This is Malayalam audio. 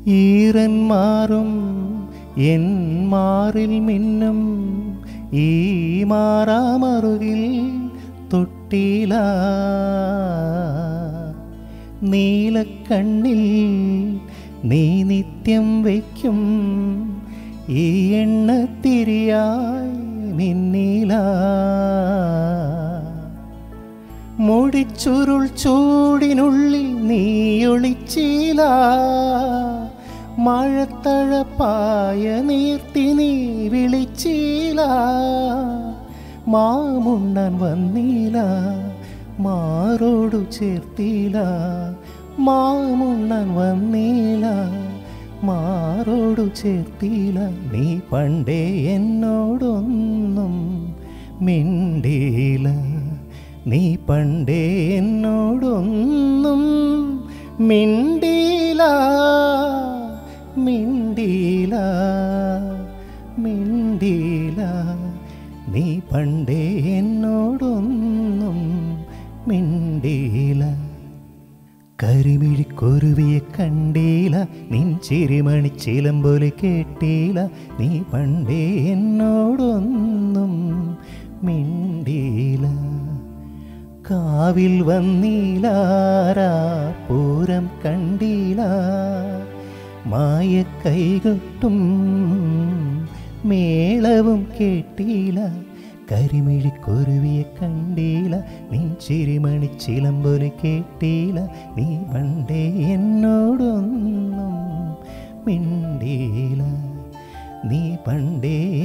ഈറൻ മാറും എൻ മാറിൽ മിന്നും ഈ മാറാമറുകിൽ തൊട്ടില നീലക്കണ്ണിൽ നീ നിത്യം വയ്ക്കും ഈ എണ്ണത്തിരിയായി മിന്നീല മുടിച്ചുരുൾ ചൂടിനുള്ളിൽ നീ ഒളിച്ചീല മഴത്തഴപ്പായ നീർത്തി നീ വിളിച്ചീല മാമുണ്ണൻ വന്നീല മാറോടു ചേർത്തീല മാമുണ്ണൻ വന്നീല മാറോടു ചേർത്തീല നീ പണ്ടേ എന്നോടൊന്നും മിണ്ടീല നീ പണ്ടേ എന്നോടൊന്നും മിണ്ടീല മിണ്ടീല മിണ്ടീല നീ പണ്ടേ എന്നോടൊന്നും മിണ്ടീല കരിമിഴിക്കൊരുവിയെ കണ്ടീല നിൻ ചിരിമണി ചിലമ്പൊലി കേട്ടീല നീ പണ്ടേ എന്നോടൊന്നും മിണ്ടീല കാവിൽ വന്നീലാരാ പൂരം കണ്ടീല മായ കൈകൊട്ടും മേളവും കേട്ടീല കരിമിഴിക്കൊരുവിയെ കണ്ടീല നിൻ ചിരിമണി ചിലമ്പൊലി കേട്ടീല നീ പണ്ടേ എന്നോടൊന്നും മിണ്ടീല നീ പണ്ടേ